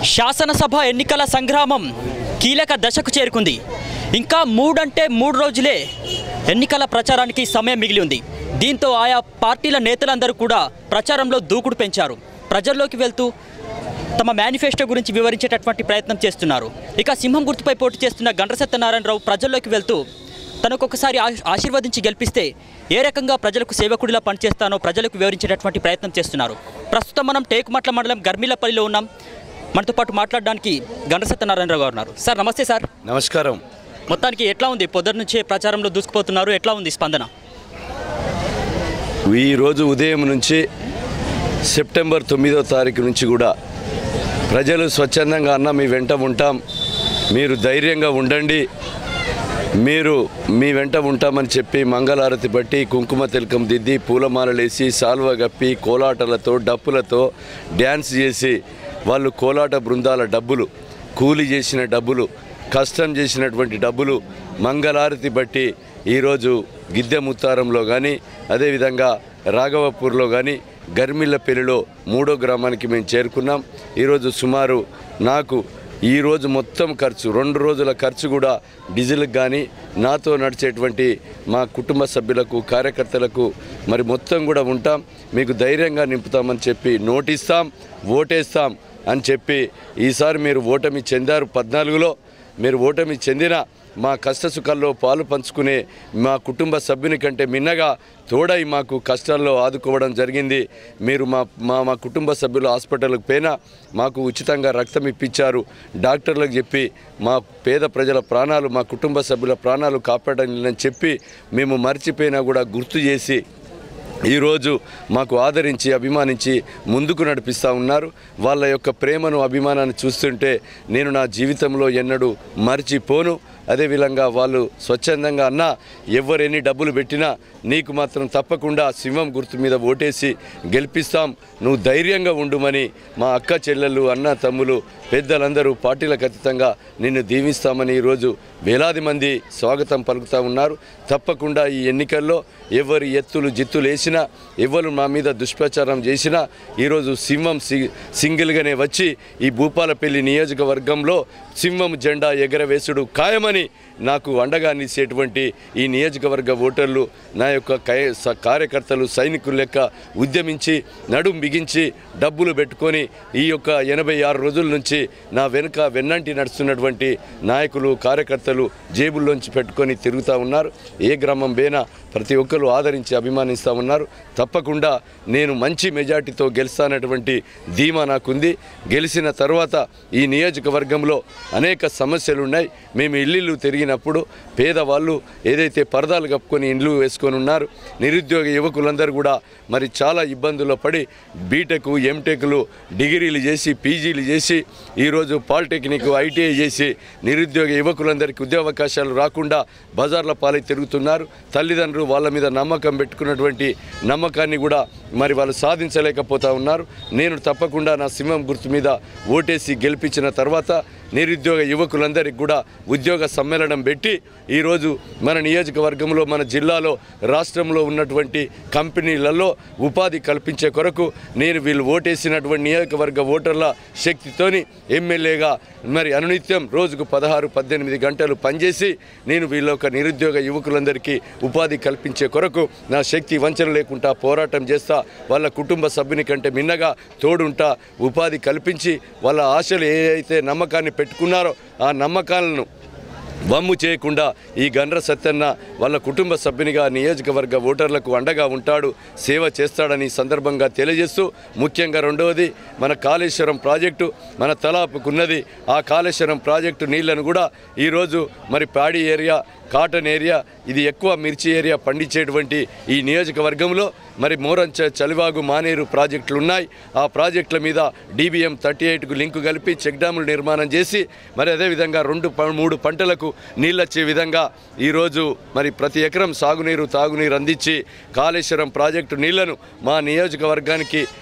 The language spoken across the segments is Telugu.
శాసనసభ ఎన్నికల సంగ్రామం కీలక దశకు చేరుకుంది ఇంకా మూడంటే మూడు రోజులే ఎన్నికల ప్రచారానికి సమయం మిగిలి ఉంది దీంతో ఆయా పార్టీల నేతలందరూ కూడా ప్రచారంలో దూకుడు పెంచారు ప్రజల్లోకి వెళ్తూ తమ మేనిఫెస్టో గురించి వివరించేటటువంటి ప్రయత్నం చేస్తున్నారు ఇక సింహం గుర్తుపై పోటీ చేస్తున్న గండ్ర సత్యనారాయణరావు ప్రజల్లోకి వెళ్తూ తనకు ఒకసారి ఆశ- ఆశీర్వదించి గెలిపిస్తే ఏ రకంగా ప్రజలకు సేవకుడిలా పనిచేస్తానో ప్రజలకు వివరించేటటువంటి ప్రయత్నం చేస్తున్నారు ప్రస్తుతం మనం టేకుమట్ల మండలం గర్మిలపల్లిలో ఉన్నాం మనతో పాటు మాట్లాడడానికి గండ్ర సత్యనారాయణరావు గారు ఉన్నారు సార్ నమస్తే సార్ నమస్కారం మొత్తానికి ఎట్లా ఉంది పొద్దున్న నుంచే ప్రచారంలో దూసుకుపోతున్నారు ఎట్లా ఉంది స్పందన ఈరోజు ఉదయం నుంచి సెప్టెంబర్ తొమ్మిదో తారీఖు నుంచి కూడా ప్రజలు స్వచ్ఛందంగా అన్న మీ వెంట ఉంటాం మీరు ధైర్యంగా ఉండండి మీరు మీ వెంట ఉంటామని చెప్పి మంగళారతి బట్టి కుంకుమ తిలకం దిద్ది పూలమాలలేసి సాల్వ గప్పి కోలాటలతో డప్పులతో డ్యాన్స్ చేసి వాళ్ళు కోలాట బృందాల డబ్బులు కూలి చేసిన డబ్బులు కష్టం చేసినటువంటి డబ్బులు మంగళారతి బట్టి ఈరోజు గిద్దె ముత్తారంలో కానీ అదేవిధంగా రాఘవపూర్లో కానీ గర్మిళ్ళపల్లిలో మూడో గ్రామానికి మేము చేరుకున్నాం ఈరోజు సుమారు నాకు ఈ రోజు మొత్తం ఖర్చు రెండు రోజుల ఖర్చు కూడా డీజిల్కి కానీ నాతో నడిచేటువంటి మా కుటుంబ సభ్యులకు కార్యకర్తలకు మరి మొత్తం కూడా ఉంటాం మీకు ధైర్యంగా నింపుతామని చెప్పి నోటిస్తాం ఓటేస్తాం అని చెప్పి ఈసారి మీరు ఓటమి చెందారు పద్నాలుగులో మీరు ఓటమి చెందిన మా కష్ట సుఖాల్లో పాలు పంచుకునే మా కుటుంబ సభ్యుని కంటే మిన్నగా తోడై మాకు కష్టాల్లో ఆదుకోవడం జరిగింది మీరు మా మా మా కుటుంబ సభ్యులు హాస్పిటల్కి పోయినా మాకు ఉచితంగా రక్తం ఇప్పించారు డాక్టర్లకు చెప్పి మా పేద ప్రజల ప్రాణాలు మా కుటుంబ సభ్యుల ప్రాణాలు కాపాడని చెప్పి మేము మర్చిపోయినా కూడా గుర్తు చేసి ఈరోజు మాకు ఆదరించి అభిమానించి ముందుకు నడిపిస్తూ ఉన్నారు వాళ్ళ యొక్క ప్రేమను అభిమానాన్ని చూస్తుంటే నేను నా జీవితంలో ఎన్నడూ మర్చిపోను అదేవిధంగా వాళ్ళు స్వచ్ఛందంగా అన్నా ఎవరు ఎన్ని డబ్బులు పెట్టినా నీకు మాత్రం తప్పకుండా సింహం గుర్తు మీద ఓటేసి గెలిపిస్తాం నువ్వు ధైర్యంగా ఉండుమని మా అక్క చెల్లెళ్ళు అన్న తమ్ములు పెద్దలందరూ పార్టీలకు అతీతంగా నిన్ను దీవిస్తామని ఈరోజు వేలాది మంది స్వాగతం పలుకుతూ ఉన్నారు తప్పకుండా ఈ ఎన్నికల్లో ఎవరి ఎత్తులు జిత్తులు వేసినా ఎవరు మా మీద దుష్ప్రచారం చేసినా ఈరోజు సింహం సి సింగిల్గానే వచ్చి ఈ భూపాలపల్లి నియోజకవర్గంలో సింహం జెండా ఎగరవేసుడు ఖాయమని నాకు అండగా నిలిచేటువంటి ఈ నియోజకవర్గ ఓటర్లు నా యొక్క కయ- స- కార్యకర్తలు సైనికుల లెక్క ఉద్యమించి నడుం బిగించి డబ్బులు పెట్టుకొని ఈ యొక్క ఎనభై ఆరు రోజుల నుంచి నా వెనుక వెన్నంటి నడుస్తున్నటువంటి నాయకులు కార్యకర్తలు జేబుల్లోంచి పెట్టుకొని తిరుగుతూ ఉన్నారు ఏ గ్రామం బేనా ప్రతి ఒక్కరు ఆదరించి అభిమానిస్తూ ఉన్నారు తప్పకుండా నేను మంచి మెజార్టీతో గెలుస్తానటువంటి ధీమా నాకుంది గెలిచిన తర్వాత ఈ నియోజకవర్గంలో అనేక సమస్యలు ఉన్నాయి మేము ఇల్లు తిరిగినప్పుడు పేదవాళ్ళు ఏదైతే పరదాలు కప్పుకొని ఇండ్లు వేసుకొని ఉన్నారు నిరుద్యోగ యువకులందరూ కూడా మరి చాలా ఇబ్బందుల్లో పడి బీటెక్ ఎంటెక్లు డిగ్రీలు చేసి పీజీలు చేసి ఈరోజు పాలిటెక్నిక్ ఐటీఐ చేసి నిరుద్యోగ యువకులందరికీ ఉద్యోగావకాశాలు రాకుండా బజార్ల పాలై తిరుగుతున్నారు తల్లిదండ్రులు వాళ్ళ మీద నమ్మకం పెట్టుకున్నటువంటి నమ్మకాన్ని కూడా మరి వాళ్ళు సాధించలేకపోతా ఉన్నారు నేను తప్పకుండా నా సింహం గుర్తు మీద ఓటేసి గెలిపించిన తర్వాత నిరుద్యోగ యువకులందరికీ కూడా ఉద్యోగ సమ్మేళనం పెట్టి ఈరోజు మన నియోజకవర్గంలో మన జిల్లాలో రాష్ట్రంలో ఉన్నటువంటి కంపెనీలలో ఉపాధి కల్పించే కొరకు నేను వీళ్ళు ఓటేసినటువంటి నియోజకవర్గ ఓటర్ల శక్తితోని ఎమ్మెల్యేగా మరి అనునిత్యం రోజుకు పదహారు పద్దెనిమిది గంటలు పనిచేసి నేను వీళ్ళ ఒక నిరుద్యోగ యువకులందరికీ ఉపాధి కల్పించే కొరకు నా శక్తి వంచన లేకుండా పోరాటం చేస్తా వాళ్ళ కుటుంబ సభ్యుని కంటే మిన్నగా తోడుంటా ఉపాధి కల్పించి వాళ్ళ ఆశలు ఏ అయితే నమ్మకాన్ని పెట్టుకున్నారో ఆ నమ్మకాలను వమ్ము చేయకుండా ఈ గండ్ర సత్యన్న వాళ్ళ కుటుంబ సభ్యునిగా నియోజకవర్గ ఓటర్లకు అండగా ఉంటాడు సేవ చేస్తాడని ఈ సందర్భంగా తెలియజేస్తూ ముఖ్యంగా రెండవది మన కాళేశ్వరం ప్రాజెక్టు మన తలాపుకున్నది ఆ కాళేశ్వరం ప్రాజెక్టు నీళ్లను కూడా ఈరోజు మరి పాడి ఏరియా కాటన్ ఏరియా ఇది ఎక్కువ మిర్చి ఏరియా పండించేటువంటి ఈ నియోజకవర్గంలో మరి మోరంచ చలివాగు మానేరు ప్రాజెక్టులు ఉన్నాయి ఆ ప్రాజెక్టుల మీద డీబీఎం థర్టీ ఎయిట్కు లింకు కలిపి చెక్ డ్యాములు నిర్మాణం చేసి మరి అదేవిధంగా రెండు ప- మూడు పంటలకు నీళ్ళొచ్చే విధంగా ఈరోజు మరి ప్రతి ఎకరం సాగునీరు తాగునీరు అందించి కాళేశ్వరం ప్రాజెక్టు నీళ్లను మా నియోజకవర్గానికి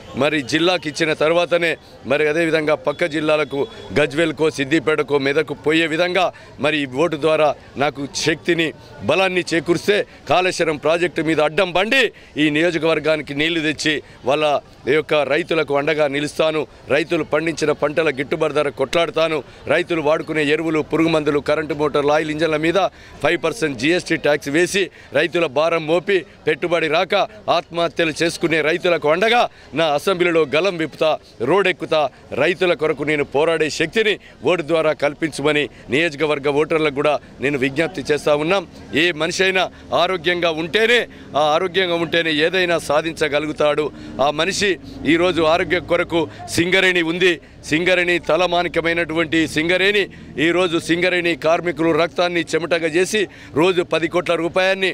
మరి జిల్లాకి ఇచ్చిన తర్వాతనే మరి అదేవిధంగా పక్క జిల్లాలకు గజ్వెల్కో సిద్దిపేటకో మెదకు పోయే విధంగా మరి ఈ ఓటు ద్వారా నాకు శక్తిని బలాన్ని చేకూరిస్తే కాళేశ్వరం ప్రాజెక్టు మీద అడ్డం బండి ఈ నియోజకవర్గానికి నీళ్లు తెచ్చి వాళ్ళ యొక్క రైతులకు అండగా నిలుస్తాను రైతులు పండించిన పంటల గిట్టుబాటు ధర కొట్లాడుతాను రైతులు వాడుకునే ఎరువులు పురుగు మందులు కరెంటు మోటార్లు ఆయిల్ ఇంజన్ల మీద ఫైవ్ పర్సెంట్ జీఎస్టీ ట్యాక్స్ వేసి రైతుల భారం మోపి పెట్టుబడి రాక ఆత్మహత్యలు చేసుకునే రైతులకు అండగా నా అసెంబ్లీలో గలం విప్పుతా రోడ్ ఎక్కుతా రైతుల కొరకు నేను పోరాడే శక్తిని ఓటు ద్వారా కల్పించమని నియోజకవర్గ ఓటర్లకు కూడా నేను విజ్ఞప్తి చేస్తా ఉన్నాం ఏ మనిషి అయినా ఆరోగ్యంగా ఉంటేనే ఆ ఆరోగ్యంగా ఉంటేనే ఏదైనా సాధించగలుగుతాడు ఆ మనిషి ఈరోజు ఆరోగ్యం కొరకు సింగరేణి ఉంది సింగరేణి తలమానికమైనటువంటి సింగరేణి ఈరోజు సింగరేణి కార్మికులు రక్తాన్ని చెమటగా చేసి రోజు పది కోట్ల రూపాయన్ని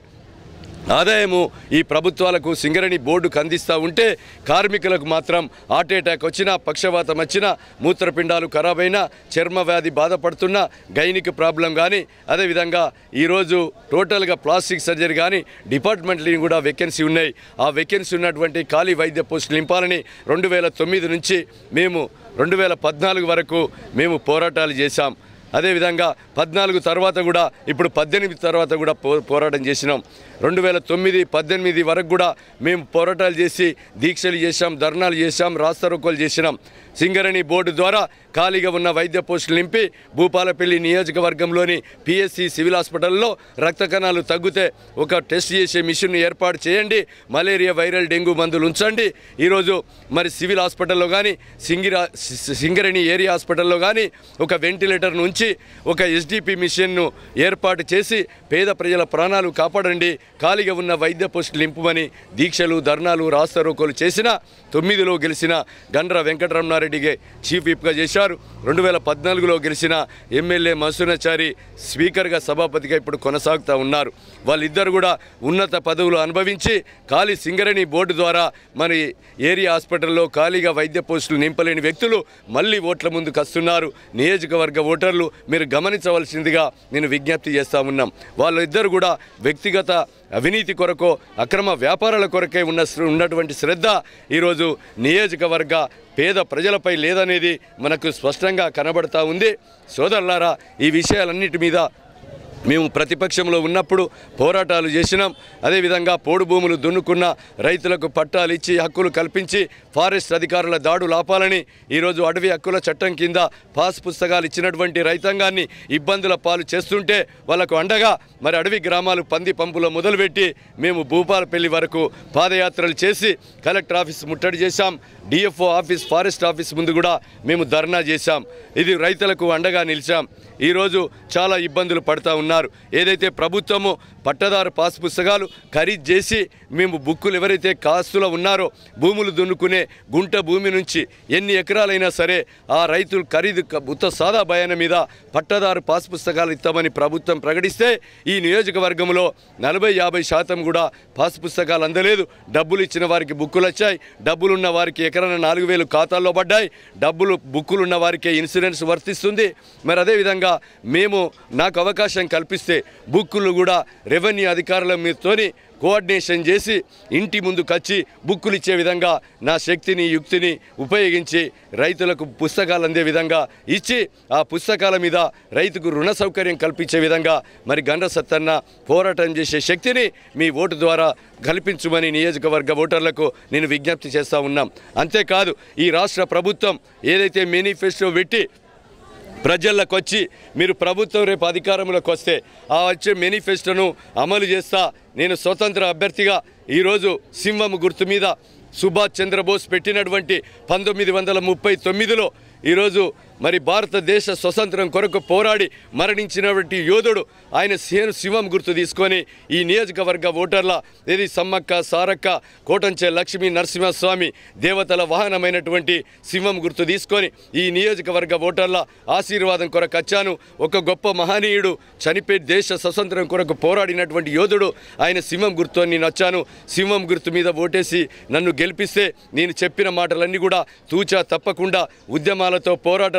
ఆదాయము ఈ ప్రభుత్వాలకు సింగరేణి బోర్డుకు అందిస్తూ ఉంటే కార్మికులకు మాత్రం హార్ట్ అటాక్ వచ్చినా పక్షవాతం వచ్చినా మూత్రపిండాలు ఖరాబ్ అయినా చర్మ వ్యాధి బాధపడుతున్నా గైనిక్ ప్రాబ్లం కానీ అదేవిధంగా ఈరోజు టోటల్గా ప్లాస్టిక్ సర్జరీ కానీ డిపార్ట్మెంట్లు కూడా వేకెన్సీ ఉన్నాయి ఆ వేకెన్సీ ఉన్నటువంటి ఖాళీ వైద్య పోస్టులు నింపాలని రెండు వేల తొమ్మిది నుంచి మేము రెండు వేల పద్నాలుగు వరకు మేము పోరాటాలు చేశాం అదేవిధంగా పద్నాలుగు తర్వాత కూడా ఇప్పుడు పద్దెనిమిది తర్వాత కూడా పో పోరాటం చేసినాం రెండు వేల తొమ్మిది పద్దెనిమిది వరకు కూడా మేము పోరాటాలు చేసి దీక్షలు చేశాం ధర్నాలు చేశాం రాస్తారోకోలు చేసినాం సింగరేణి బోర్డు ద్వారా ఖాళీగా ఉన్న వైద్య పోస్టులు నింపి భూపాలపల్లి నియోజకవర్గంలోని పిఎస్సి సివిల్ హాస్పిటల్లో రక్త కణాలు తగ్గితే ఒక టెస్ట్ చేసే మిషన్ ఏర్పాటు చేయండి మలేరియా వైరల్ డెంగ్యూ మందులు ఉంచండి ఈరోజు మరి సివిల్ హాస్పిటల్లో కానీ సింగిరా సి- సింగరేణి ఏరియా హాస్పిటల్లో కానీ ఒక వెంటిలేటర్ను ఉంచి ఒక ఎస్డిపి మిషన్ను ఏర్పాటు చేసి పేద ప్రజల ప్రాణాలు కాపాడండి ఖాళీగా ఉన్న వైద్య పోస్టులు నింపుమని దీక్షలు ధర్నాలు రాస్తారోకోలు చేసిన తొమ్మిదిలో గెలిచిన గండ్ర వెంకటరమణారెడ్డికి చీఫ్ విప్గా చేశారు రెండు వేల పద్నాలుగులో గెలిచిన ఎమ్మెల్యే మసూనాచారి స్పీకర్గా సభాపతిగా ఇప్పుడు కొనసాగుతూ ఉన్నారు వాళ్ళిద్దరు కూడా ఉన్నత పదవులు అనుభవించి ఖాళీ సింగరేణి బోర్డు ద్వారా మరి ఏరియా హాస్పిటల్లో ఖాళీగా వైద్య పోస్టులు నింపలేని వ్యక్తులు మళ్ళీ ఓట్ల ముందుకు వస్తున్నారు నియోజకవర్గ ఓటర్లు మీరు గమనించవలసిందిగా నేను విజ్ఞప్తి చేస్తా ఉన్నాం వాళ్ళిద్దరు కూడా వ్యక్తిగత అవినీతి కొరకో అక్రమ వ్యాపారాల కొరకే ఉన్న ఉన్నటువంటి శ్రద్ధ ఈరోజు నియోజకవర్గ పేద ప్రజలపై లేదనేది మనకు స్పష్టంగా కనబడతా ఉంది సోదరులారా ఈ విషయాలన్నిటి మీద మేము ప్రతిపక్షంలో ఉన్నప్పుడు పోరాటాలు చేసినాం అదేవిధంగా పోడు భూములు దున్నుకున్న రైతులకు పట్టాలు ఇచ్చి హక్కులు కల్పించి ఫారెస్ట్ అధికారుల దాడులు ఆపాలని ఈరోజు అడవి హక్కుల చట్టం కింద పాస్ పుస్తకాలు ఇచ్చినటువంటి రైతాంగాన్ని ఇబ్బందుల పాలు చేస్తుంటే వాళ్ళకు అండగా మరి అడవి గ్రామాలు పంది పంపులో మొదలుపెట్టి మేము భూపాలపల్లి వరకు పాదయాత్రలు చేసి కలెక్టర్ ఆఫీస్ ముట్టడి చేశాం డిఎఫ్ఓ ఆఫీస్ ఫారెస్ట్ ఆఫీస్ ముందు కూడా మేము ధర్నా చేశాం ఇది రైతులకు అండగా నిలిచాం ఈరోజు చాలా ఇబ్బందులు పడుతూ ఉన్నారు ఏదైతే ప్రభుత్వము పట్టదారు పాస్ పుస్తకాలు ఖరీదు చేసి మేము బుక్కులు ఎవరైతే కాస్తులో ఉన్నారో భూములు దున్నుకునే గుంట భూమి నుంచి ఎన్ని ఎకరాలైనా సరే ఆ రైతులు ఖరీదు క- ఉత్త సాదా భయాన మీద పట్టదారు పాస్ పుస్తకాలు ఇస్తామని ప్రభుత్వం ప్రకటిస్తే ఈ నియోజకవర్గంలో నలభై యాభై శాతం కూడా పాస్ పుస్తకాలు అందలేదు డబ్బులు ఇచ్చిన వారికి బుక్కులు వచ్చాయి డబ్బులు ఉన్న వారికి ఎకరాన నాలుగు వేలు ఖాతాల్లో పడ్డాయి డబ్బులు బుక్కులు ఉన్న వారికే ఇన్సూరెన్స్ వర్తిస్తుంది మరి అదేవిధంగా మేము నాకు అవకాశం కల్పిస్తే బుక్కులు కూడా రెవెన్యూ అధికారుల మీతోని కోఆర్డినేషన్ చేసి ఇంటి ముందుకు వచ్చి బుక్కులు ఇచ్చే విధంగా నా శక్తిని యుక్తిని ఉపయోగించి రైతులకు పుస్తకాలు అందే విధంగా ఇచ్చి ఆ పుస్తకాల మీద రైతుకు రుణ సౌకర్యం కల్పించే విధంగా మరి గండ్ర సత్తన్న పోరాటం చేసే శక్తిని మీ ఓటు ద్వారా కల్పించుమని నియోజకవర్గ ఓటర్లకు నేను విజ్ఞప్తి చేస్తూ ఉన్నాం అంతేకాదు ఈ రాష్ట్ర ప్రభుత్వం ఏదైతే మేనిఫెస్టో పెట్టి ప్రజల్లోకి వచ్చి మీరు ప్రభుత్వం రేపు అధికారంలోకి వస్తే ఆ వచ్చే మేనిఫెస్టోను అమలు చేస్తా నేను స్వతంత్ర అభ్యర్థిగా ఈరోజు సింహం గుర్తు మీద సుభాష్ చంద్రబోస్ పెట్టినటువంటి పంతొమ్మిది వందల ముప్పై తొమ్మిదిలో ఈరోజు మరి భారతదేశ స్వతంత్రం కొరకు పోరాడి మరణించినటువంటి యోధుడు ఆయన సేను శివం గుర్తు తీసుకొని ఈ నియోజకవర్గ ఓటర్ల ఇది సమ్మక్క సారక్క కోటంచే లక్ష్మీ నరసింహస్వామి దేవతల వాహనమైనటువంటి సింహం గుర్తు తీసుకొని ఈ నియోజకవర్గ ఓటర్ల ఆశీర్వాదం కొరకు వచ్చాను ఒక గొప్ప మహనీయుడు చనిపోయి దేశ స్వతంత్రం కొరకు పోరాడినటువంటి యోధుడు ఆయన సింహం గుర్తు అని నేను వచ్చాను సింహం గుర్తు మీద ఓటేసి నన్ను గెలిపిస్తే నేను చెప్పిన మాటలన్నీ కూడా తూచా తప్పకుండా ఉద్యమాలతో పోరాటాలతో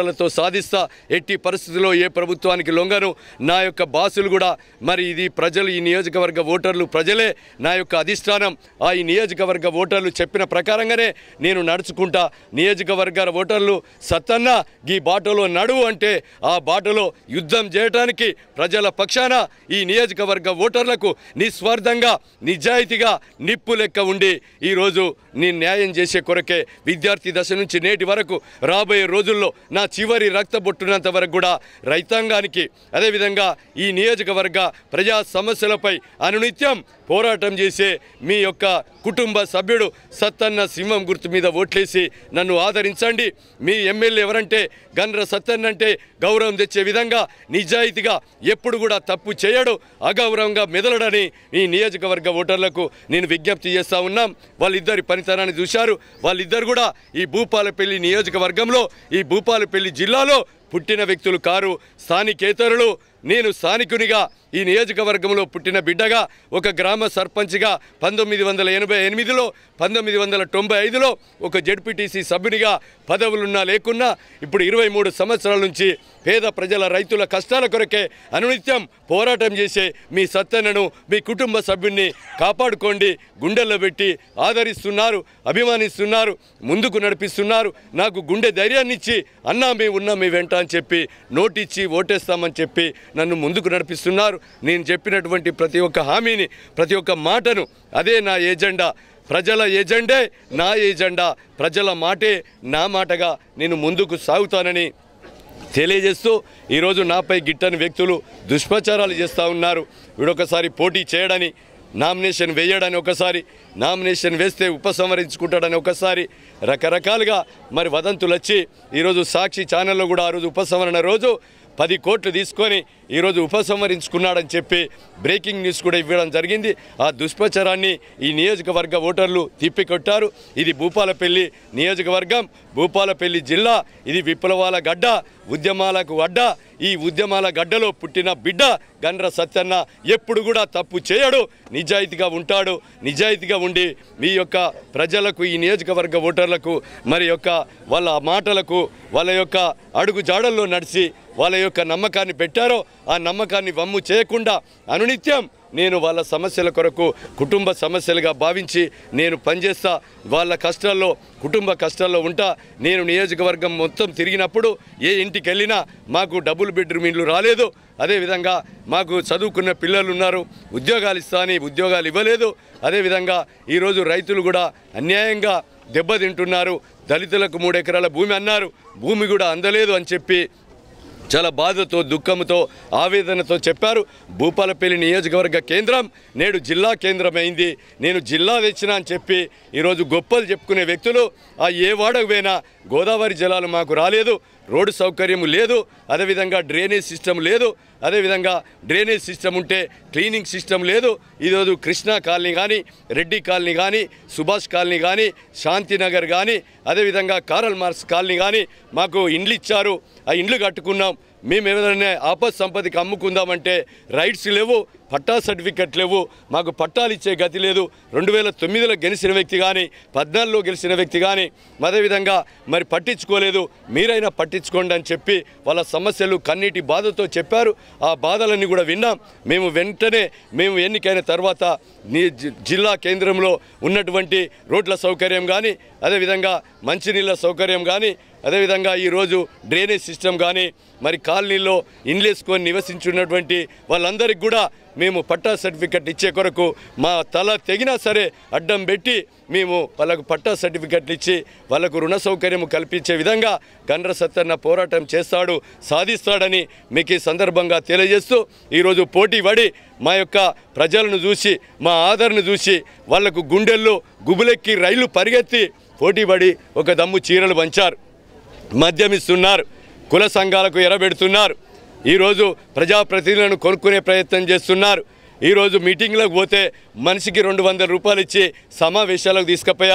ఆధారాలతో సాధిస్తా ఎట్టి పరిస్థితుల్లో ఏ ప్రభుత్వానికి లొంగను నా యొక్క బాసులు కూడా మరి ఇది ప్రజలు ఈ నియోజకవర్గ ఓటర్లు ప్రజలే నా యొక్క అధిష్టానం ఆ ఈ నియోజకవర్గ ఓటర్లు చెప్పిన ప్రకారంగానే నేను నడుచుకుంటా నియోజకవర్గ ఓటర్లు సత్తన్న ఈ బాటలో నడువు అంటే ఆ బాటలో యుద్ధం చేయడానికి ప్రజల పక్షాన ఈ నియోజకవర్గ ఓటర్లకు నిస్వార్థంగా నిజాయితీగా నిప్పు లెక్క ఉండి ఈరోజు నీ న్యాయం చేసే కొరకే విద్యార్థి దశ నుంచి నేటి వరకు రాబోయే రోజుల్లో నా చివరి రక్త బొట్టునంత వరకు కూడా రైతాంగానికి అదేవిధంగా ఈ నియోజకవర్గ ప్రజా సమస్యలపై అనునిత్యం పోరాటం చేసే మీ యొక్క కుటుంబ సభ్యుడు సత్తన్న సింహం గుర్తు మీద ఓట్లేసి నన్ను ఆదరించండి మీ ఎమ్మెల్యే ఎవరంటే గండ్ర సత్తన్న అంటే గౌరవం తెచ్చే విధంగా నిజాయితీగా ఎప్పుడు కూడా తప్పు చేయడు అగౌరవంగా మెదలడని ఈ నియోజకవర్గ ఓటర్లకు నేను విజ్ఞప్తి చేస్తా ఉన్నాం వాళ్ళిద్దరి పనితనాన్ని చూశారు వాళ్ళిద్దరు కూడా ఈ భూపాలపల్లి నియోజకవర్గంలో ఈ భూపాలపల్లి జిల్లాలో పుట్టిన వ్యక్తులు కారు స్థానికేతరులు నేను స్థానికునిగా ఈ నియోజకవర్గంలో పుట్టిన బిడ్డగా ఒక గ్రామ సర్పంచ్గా పంతొమ్మిది వందల ఎనభై ఎనిమిదిలో పంతొమ్మిది వందల తొంభై ఐదులో ఒక జడ్పీటీసీ సభ్యునిగా పదవులున్నా లేకున్నా ఇప్పుడు ఇరవై మూడు సంవత్సరాల నుంచి పేద ప్రజల రైతుల కష్టాల కొరకే అనునిత్యం పోరాటం చేసే మీ సత్తనను మీ కుటుంబ సభ్యున్ని కాపాడుకోండి గుండెల్లో పెట్టి ఆదరిస్తున్నారు అభిమానిస్తున్నారు ముందుకు నడిపిస్తున్నారు నాకు గుండె ధైర్యాన్ని ఇచ్చి అన్నా మేము ఉన్నాం మీ వెంట అని చెప్పి నోటిచ్చి ఓటేస్తామని చెప్పి నన్ను ముందుకు నడిపిస్తున్నారు నేను చెప్పినటువంటి ప్రతి ఒక్క హామీని ప్రతి ఒక్క మాటను అదే నా ఏజెండా ప్రజల ఏజెండే నా ఏజెండా ప్రజల మాటే నా మాటగా నేను ముందుకు సాగుతానని తెలియజేస్తూ ఈరోజు నాపై గిట్టని వ్యక్తులు దుష్ప్రచారాలు చేస్తూ ఉన్నారు వీడొకసారి పోటీ చేయడని నామినేషన్ వేయడని ఒకసారి నామినేషన్ వేస్తే ఉపసంహరించుకుంటాడని ఒకసారి రకరకాలుగా మరి వదంతులు వచ్చి ఈరోజు సాక్షి ఛానల్లో కూడా ఆ రోజు ఉపసంహరణ రోజు పది కోట్లు తీసుకొని ఈరోజు ఉపసంహరించుకున్నాడని చెప్పి బ్రేకింగ్ న్యూస్ కూడా ఇవ్వడం జరిగింది ఆ దుష్ప్రచారాన్ని ఈ నియోజకవర్గ ఓటర్లు తిప్పికొట్టారు ఇది భూపాలపల్లి నియోజకవర్గం భూపాలపల్లి జిల్లా ఇది విప్లవాల గడ్డ ఉద్యమాలకు అడ్డ ఈ ఉద్యమాల గడ్డలో పుట్టిన బిడ్డ గండ్ర సత్యన్న ఎప్పుడు కూడా తప్పు చేయడు నిజాయితీగా ఉంటాడు నిజాయితీగా ఉండి మీ యొక్క ప్రజలకు ఈ నియోజకవర్గ ఓటర్లకు మరి యొక్క వాళ్ళ మాటలకు వాళ్ళ యొక్క అడుగు జాడల్లో నడిచి వాళ్ళ యొక్క నమ్మకాన్ని పెట్టారో ఆ నమ్మకాన్ని వమ్ము చేయకుండా అనునిత్యం నేను వాళ్ళ సమస్యల కొరకు కుటుంబ సమస్యలుగా భావించి నేను పనిచేస్తా వాళ్ళ కష్టాల్లో కుటుంబ కష్టాల్లో ఉంటా నేను నియోజకవర్గం మొత్తం తిరిగినప్పుడు ఏ ఇంటికి వెళ్ళినా మాకు డబుల్ బెడ్రూమ్ ఇండ్లు రాలేదు అదేవిధంగా మాకు చదువుకున్న పిల్లలు ఉన్నారు ఉద్యోగాలు ఇస్తా అని ఉద్యోగాలు ఇవ్వలేదు అదేవిధంగా ఈరోజు రైతులు కూడా అన్యాయంగా దెబ్బతింటున్నారు దళితులకు మూడు ఎకరాల భూమి అన్నారు భూమి కూడా అందలేదు అని చెప్పి చాలా బాధతో దుఃఖంతో ఆవేదనతో చెప్పారు భూపాలపల్లి నియోజకవర్గ కేంద్రం నేడు జిల్లా కేంద్రమైంది నేను జిల్లా తెచ్చిన అని చెప్పి ఈరోజు గొప్పలు చెప్పుకునే వ్యక్తులు ఆ ఏ వాడకు పోయినా గోదావరి జలాలు మాకు రాలేదు రోడ్డు సౌకర్యం లేదు అదేవిధంగా డ్రైనేజ్ సిస్టమ్ లేదు అదేవిధంగా డ్రైనేజ్ సిస్టమ్ ఉంటే క్లీనింగ్ సిస్టమ్ లేదు ఈరోజు కృష్ణా కాలనీ కానీ రెడ్డి కాలనీ కానీ సుభాష్ కాలనీ కానీ శాంతినగర్ కానీ అదేవిధంగా కారల్ మార్క్స్ కాలనీ కానీ మాకు ఇండ్లు ఇచ్చారు ఆ ఇండ్లు కట్టుకున్నాం మేము ఏదైనా ఆపత్ సంపదకి అమ్ముకుందామంటే రైట్స్ లేవు పట్టా సర్టిఫికెట్ లేవు మాకు పట్టాలు ఇచ్చే గతి లేదు రెండు వేల తొమ్మిదిలో గెలిచిన వ్యక్తి కానీ పద్నాలుగులో గెలిచిన వ్యక్తి కానీ అదేవిధంగా మరి పట్టించుకోలేదు మీరైనా పట్టించుకోండి అని చెప్పి వాళ్ళ సమస్యలు కన్నీటి బాధతో చెప్పారు ఆ బాధలన్నీ కూడా విన్నాం మేము వెంటనే మేము ఎన్నికైన తర్వాత నీ జి- జిల్లా కేంద్రంలో ఉన్నటువంటి రోడ్ల సౌకర్యం కానీ అదేవిధంగా మంచినీళ్ళ సౌకర్యం కానీ అదేవిధంగా ఈరోజు డ్రైనేజ్ సిస్టమ్ కానీ మరి కాలనీలో ఇండ్లేసుకొని నివసించున్నటువంటి వాళ్ళందరికీ కూడా మేము పట్టా సర్టిఫికెట్ ఇచ్చే కొరకు మా తల తెగినా సరే అడ్డం పెట్టి మేము వాళ్ళకు పట్టా సర్టిఫికెట్లు ఇచ్చి వాళ్ళకు రుణ సౌకర్యం కల్పించే విధంగా గండ్ర సత్తన్న పోరాటం చేస్తాడు సాధిస్తాడని మీకు ఈ సందర్భంగా తెలియజేస్తూ ఈరోజు పోటీ పడి మా యొక్క ప్రజలను చూసి మా ఆదరణ చూసి వాళ్లకు గుండెల్లో గుబులెక్కి రైలు పరిగెత్తి పోటీపడి ఒక దమ్ము చీరలు పంచారు మద్యం ఇస్తున్నారు కుల సంఘాలకు ఎరబెడుతున్నారు ఈరోజు ప్రజాప్రతినిధులను కొనుక్కునే ప్రయత్నం చేస్తున్నారు ఈరోజు మీటింగ్లకు పోతే మనిషికి రెండు వందల రూపాయలు ఇచ్చి సమావేశాలకు తీసుకుపోయారు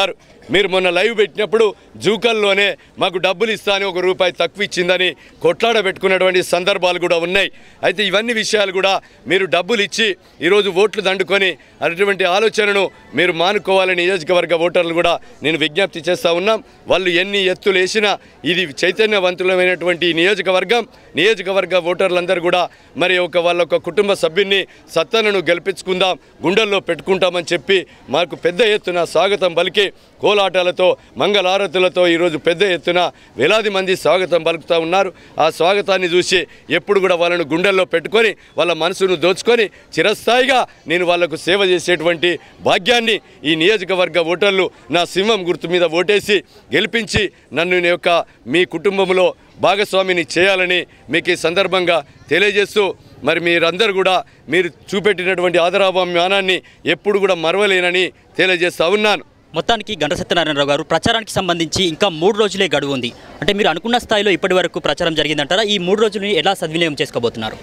మీరు మొన్న లైవ్ పెట్టినప్పుడు జూకల్లోనే మాకు డబ్బులు ఇస్తా అని ఒక రూపాయి తక్కువ ఇచ్చిందని కొట్లాడ పెట్టుకున్నటువంటి సందర్భాలు కూడా ఉన్నాయి అయితే ఇవన్నీ విషయాలు కూడా మీరు డబ్బులు ఇచ్చి ఈరోజు ఓట్లు దండుకొని అటువంటి ఆలోచనను మీరు మానుకోవాలని నియోజకవర్గ ఓటర్లు కూడా నేను విజ్ఞప్తి చేస్తూ ఉన్నాం వాళ్ళు ఎన్ని ఎత్తులు వేసినా ఇది చైతన్యవంతులమైనటువంటి ఈ నియోజకవర్గం నియోజకవర్గ ఓటర్లందరూ కూడా మరి ఒక వాళ్ళ ఒక కుటుంబ సభ్యున్ని సత్తనను గెలిపించుకుందాం గుండెల్లో పెట్టుకుంటామని చెప్పి మాకు పెద్ద ఎత్తున స్వాగతం పలికి కోలాటాలతో మంగళారతులతో ఈరోజు పెద్ద ఎత్తున వేలాది మంది స్వాగతం పలుకుతూ ఉన్నారు ఆ స్వాగతాన్ని చూసి ఎప్పుడు కూడా వాళ్ళను గుండెల్లో పెట్టుకొని వాళ్ళ మనసును దోచుకొని చిరస్థాయిగా నేను వాళ్లకు సేవ చేసేటువంటి భాగ్యాన్ని ఈ నియోజకవర్గ ఓటర్లు నా సింహం గుర్తు మీద ఓటేసి గెలిపించి నన్ను నీ యొక్క మీ కుటుంబంలో భాగస్వామిని చేయాలని మీకు ఈ సందర్భంగా తెలియజేస్తూ మరి మీరందరూ కూడా మీరు చూపెట్టినటువంటి ఆదరాభిమానాన్ని ఎప్పుడు కూడా మరవలేనని తెలియజేస్తా ఉన్నాను మొత్తానికి గంట సత్యనారాయణరావు గారు ప్రచారానికి సంబంధించి ఇంకా మూడు రోజులే గడువు ఉంది అంటే మీరు అనుకున్న స్థాయిలో ఇప్పటి వరకు ప్రచారం జరిగిందంటారా ఈ మూడు రోజులని ఎలా సద్వినియోగం చేసుకోబోతున్నారు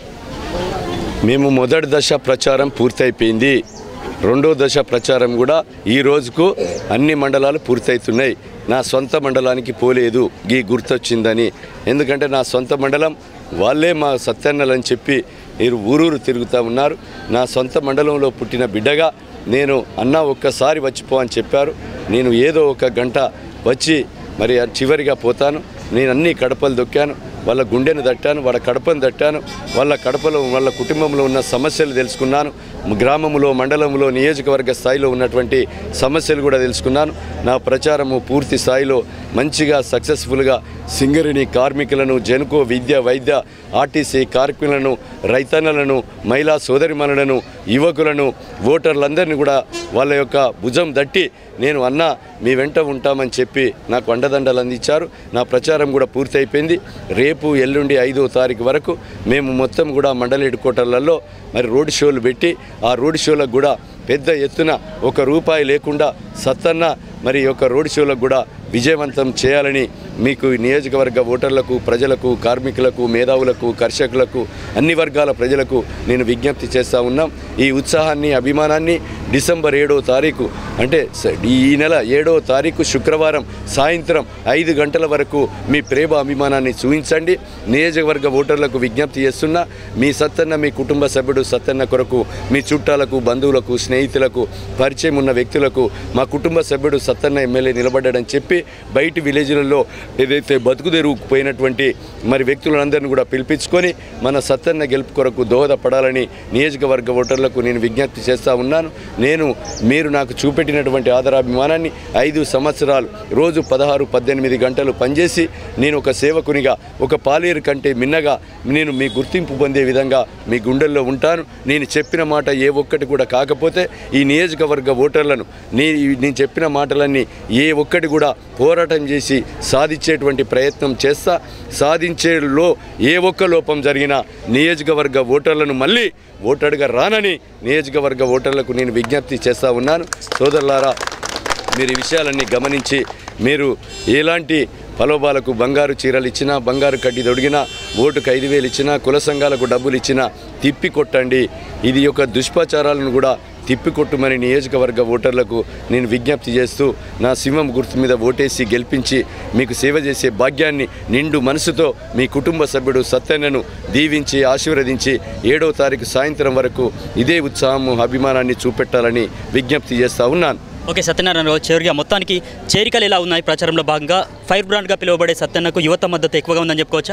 మేము మొదటి దశ ప్రచారం పూర్తయిపోయింది రెండో దశ ప్రచారం కూడా ఈ రోజుకు అన్ని మండలాలు పూర్తవుతున్నాయి నా సొంత మండలానికి పోలేదు గీ గుర్తొచ్చిందని ఎందుకంటే నా సొంత మండలం వాళ్ళే మా సత్యన్నలని చెప్పి మీరు ఊరూరు తిరుగుతూ ఉన్నారు నా సొంత మండలంలో పుట్టిన బిడ్డగా నేను అన్న ఒక్కసారి వచ్చిపో అని చెప్పారు నేను ఏదో ఒక గంట వచ్చి మరి చివరిగా పోతాను నేను అన్ని కడపలు దొక్కాను వాళ్ళ గుండెను తట్టాను వాళ్ళ కడపను తట్టాను వాళ్ళ కడపలో వాళ్ళ కుటుంబంలో ఉన్న సమస్యలు తెలుసుకున్నాను గ్రామంలో మండలంలో నియోజకవర్గ స్థాయిలో ఉన్నటువంటి సమస్యలు కూడా తెలుసుకున్నాను నా ప్రచారము పూర్తి స్థాయిలో మంచిగా సక్సెస్ఫుల్గా సింగరిణి కార్మికులను జనుకో విద్య వైద్య ఆర్టీసీ కార్మికులను రైతన్నలను మహిళా సోదరిమణులను యువకులను ఓటర్లందరినీ కూడా వాళ్ళ యొక్క భుజం దట్టి నేను అన్న మీ వెంట ఉంటామని చెప్పి నాకు అండదండలు అందించారు నా ప్రచారం కూడా పూర్తయిపోయింది రేపు ఎల్లుండి ఐదో తారీఖు వరకు మేము మొత్తం కూడా మండల హెడ్ క్వార్టర్లలో మరి రోడ్ షోలు పెట్టి ఆ రోడ్ షోలకు కూడా పెద్ద ఎత్తున ఒక రూపాయి లేకుండా సత్తన్న మరి ఒక రోడ్ షోలకు కూడా విజయవంతం చేయాలని మీకు ఈ నియోజకవర్గ ఓటర్లకు ప్రజలకు కార్మికులకు మేధావులకు కర్షకులకు అన్ని వర్గాల ప్రజలకు నేను విజ్ఞప్తి చేస్తూ ఉన్నాం ఈ ఉత్సాహాన్ని అభిమానాన్ని డిసెంబర్ ఏడో తారీఖు అంటే స- ఈ నెల ఏడో తారీఖు శుక్రవారం సాయంత్రం ఐదు గంటల వరకు మీ ప్రేమ అభిమానాన్ని చూపించండి నియోజకవర్గ ఓటర్లకు విజ్ఞప్తి చేస్తున్నా మీ సత్తన్న మీ కుటుంబ సభ్యుడు సత్తన్న కొరకు మీ చుట్టాలకు బంధువులకు స్నేహితులకు పరిచయం ఉన్న వ్యక్తులకు మా కుటుంబ సభ్యుడు సత్తన్న ఎమ్మెల్యే నిలబడ్డాడని చెప్పి బయటి విలేజ్లలో ఏదైతే బతుకు పోయినటువంటి మరి వ్యక్తులందరినీ కూడా పిలిపించుకొని మన సత్తన్న గెలుపు కొరకు దోహదపడాలని నియోజకవర్గ ఓటర్లకు నేను విజ్ఞప్తి చేస్తూ ఉన్నాను నేను మీరు నాకు చూపెట్టినటువంటి ఆదరాభిమానాన్ని ఐదు సంవత్సరాలు రోజు పదహారు పద్దెనిమిది గంటలు పనిచేసి నేను ఒక సేవకునిగా ఒక పాలేరు కంటే మిన్నగా నేను మీ గుర్తింపు పొందే విధంగా మీ గుండెల్లో ఉంటాను నేను చెప్పిన మాట ఏ ఒక్కటి కూడా కాకపోతే ఈ నియోజకవర్గ ఓటర్లను నీ నేను చెప్పిన మాటలన్నీ ఏ ఒక్కటి కూడా పోరాటం చేసి సాధించేటువంటి ప్రయత్నం చేస్తా సాధించేలో ఏ ఒక్క లోపం జరిగినా నియోజకవర్గ ఓటర్లను మళ్ళీ ఓటడుగా రానని నియోజకవర్గ ఓటర్లకు నేను విజ్ఞప్తి చేస్తూ ఉన్నాను సోదరులారా మీరు ఈ విషయాలన్నీ గమనించి మీరు ఎలాంటి ఫలోబాలకు బంగారు చీరలు ఇచ్చినా బంగారు కడ్డి దొడిగినా ఓటుకు ఐదు వేలు ఇచ్చినా కుల సంఘాలకు డబ్బులు ఇచ్చినా తిప్పి కొట్టండి ఇది యొక్క దుష్ప్రచారాలను కూడా తిప్పికొట్టుమని నియోజకవర్గ ఓటర్లకు నేను విజ్ఞప్తి చేస్తూ నా సింహం గుర్తు మీద ఓటేసి గెలిపించి మీకు సేవ చేసే భాగ్యాన్ని నిండు మనసుతో మీ కుటుంబ సభ్యుడు సత్యన్నను దీవించి ఆశీర్వదించి ఏడో తారీఖు సాయంత్రం వరకు ఇదే ఉత్సాహం అభిమానాన్ని చూపెట్టాలని విజ్ఞప్తి చేస్తా ఉన్నాను ఓకే సత్యనారాయణరావు చివరిగా మొత్తానికి చేరికలు ఎలా ఉన్నాయి ప్రచారంలో భాగంగా ఫైర్ బ్రాండ్గా పిలువబడే సత్యన్నకు యువత మద్దతు ఎక్కువగా ఉందని చెప్పుకోవచ్చా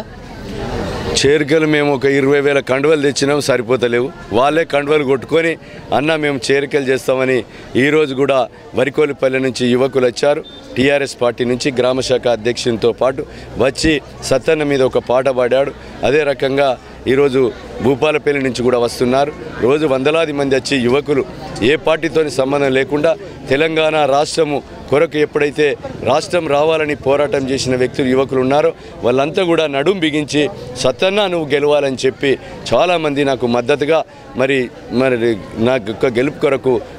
చేరికలు మేము ఒక ఇరవై వేల కండువలు తెచ్చినాం సరిపోతలేవు వాళ్ళే కండువలు కొట్టుకొని అన్న మేము చేరికలు చేస్తామని ఈరోజు కూడా వరికోలిపల్లి నుంచి యువకులు వచ్చారు టీఆర్ఎస్ పార్టీ నుంచి గ్రామశాఖ అధ్యక్షునితో పాటు వచ్చి సత్తన్న మీద ఒక పాట పాడాడు అదే రకంగా ఈరోజు భూపాలపల్లి నుంచి కూడా వస్తున్నారు రోజు వందలాది మంది వచ్చి యువకులు ఏ పార్టీతోని సంబంధం లేకుండా తెలంగాణ రాష్ట్రము కొరకు ఎప్పుడైతే రాష్ట్రం రావాలని పోరాటం చేసిన వ్యక్తులు యువకులు ఉన్నారో వాళ్ళంతా కూడా నడుం బిగించి సత్తన్న నువ్వు గెలవాలని చెప్పి చాలామంది నాకు మద్దతుగా మరి మరి నా యొక్క గెలుపు కొరకు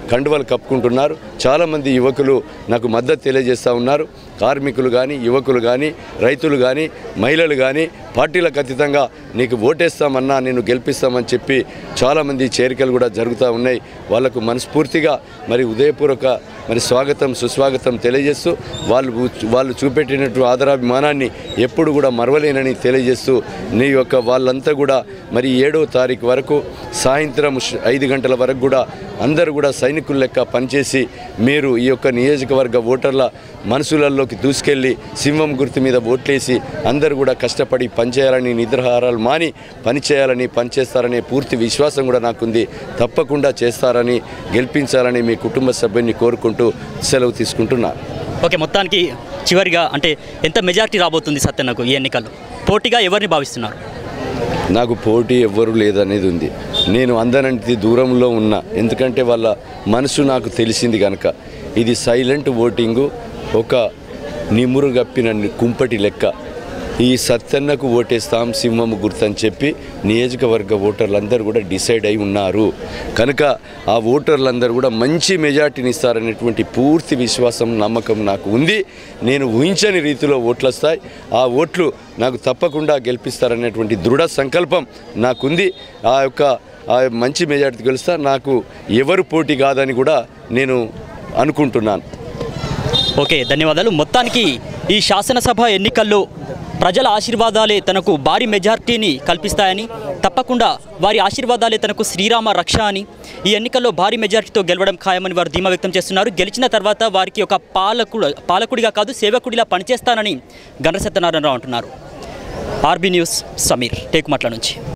కండువలు కప్పుకుంటున్నారు చాలామంది యువకులు నాకు మద్దతు తెలియజేస్తూ ఉన్నారు కార్మికులు కానీ యువకులు కానీ రైతులు కానీ మహిళలు కానీ పార్టీలకు అతీతంగా నీకు ఓటేస్తామన్నా నేను గెలిపిస్తామని చెప్పి చాలామంది చేరికలు కూడా జరుగుతూ ఉన్నాయి వాళ్లకు మనస్ఫూర్తిగా మరి ఉదయపూర్వక మరి స్వాగతం సుస్వాగతం తెలియజేస్తూ వాళ్ళు వాళ్ళు చూపెట్టినట్టు ఆదరాభిమానాన్ని ఎప్పుడు కూడా మరవలేనని తెలియజేస్తూ నీ యొక్క వాళ్ళంతా కూడా మరి ఏడవ తారీఖు వరకు సాయంత్రం ష్- ఐదు గంటల వరకు కూడా అందరూ కూడా సైనికుల లెక్క పనిచేసి మీరు ఈ యొక్క నియోజకవర్గ ఓటర్ల మనసులలోకి దూసుకెళ్ళి సింహం గుర్తు మీద ఓట్లేసి అందరూ కూడా కష్టపడి పనిచేయాలని నిద్రాహారాలు మాని పనిచేయాలని పనిచేస్తారనే పూర్తి విశ్వాసం కూడా నాకుంది తప్పకుండా చేస్తారని గెలిపించాలని మీ కుటుంబ సభ్యుని కోరుకుంటూ సెలవు తీసుకుంటున్నాను ఓకే మొత్తానికి చివరిగా అంటే ఎంత మెజారిటీ రాబోతుంది సత్యన్నకు ఈ ఎన్నికల్లో పోటీగా ఎవరిని భావిస్తున్నారు నాకు పోటీ ఎవ్వరు లేదనేది ఉంది నేను అందనంటి దూరంలో ఉన్నా ఎందుకంటే వాళ్ళ మనసు నాకు తెలిసింది కనుక ఇది సైలెంట్ ఓటింగు ఒక నిమురు గప్పిన కుంపటి లెక్క ఈ సత్యన్నకు ఓటేస్తాం సింహము గుర్తని చెప్పి నియోజకవర్గ ఓటర్లందరూ కూడా డిసైడ్ అయి ఉన్నారు కనుక ఆ ఓటర్లందరూ కూడా మంచి మెజార్టీని ఇస్తారనేటువంటి పూర్తి విశ్వాసం నమ్మకం నాకు ఉంది నేను ఊహించని రీతిలో ఓట్లు వస్తాయి ఆ ఓట్లు నాకు తప్పకుండా గెలిపిస్తారనేటువంటి దృఢ సంకల్పం నాకుంది ఆ యొక్క ఆ మంచి మెజార్టీ గెలుస్తా నాకు ఎవరు పోటీ కాదని కూడా నేను అనుకుంటున్నాను ఓకే ధన్యవాదాలు మొత్తానికి ఈ శాసనసభ ఎన్నికల్లో ప్రజల ఆశీర్వాదాలే తనకు భారీ మెజార్టీని కల్పిస్తాయని తప్పకుండా వారి ఆశీర్వాదాలే తనకు శ్రీరామ రక్ష అని ఈ ఎన్నికల్లో భారీ మెజార్టీతో గెలవడం ఖాయమని వారు ధీమా వ్యక్తం చేస్తున్నారు గెలిచిన తర్వాత వారికి ఒక పాలకుడు పాలకుడిగా కాదు సేవకుడిలా పనిచేస్తానని గండ్ర సత్యనారాయణరావు అంటున్నారు ఆర్బీ న్యూస్ సమీర్ టేకుమట్ల నుంచి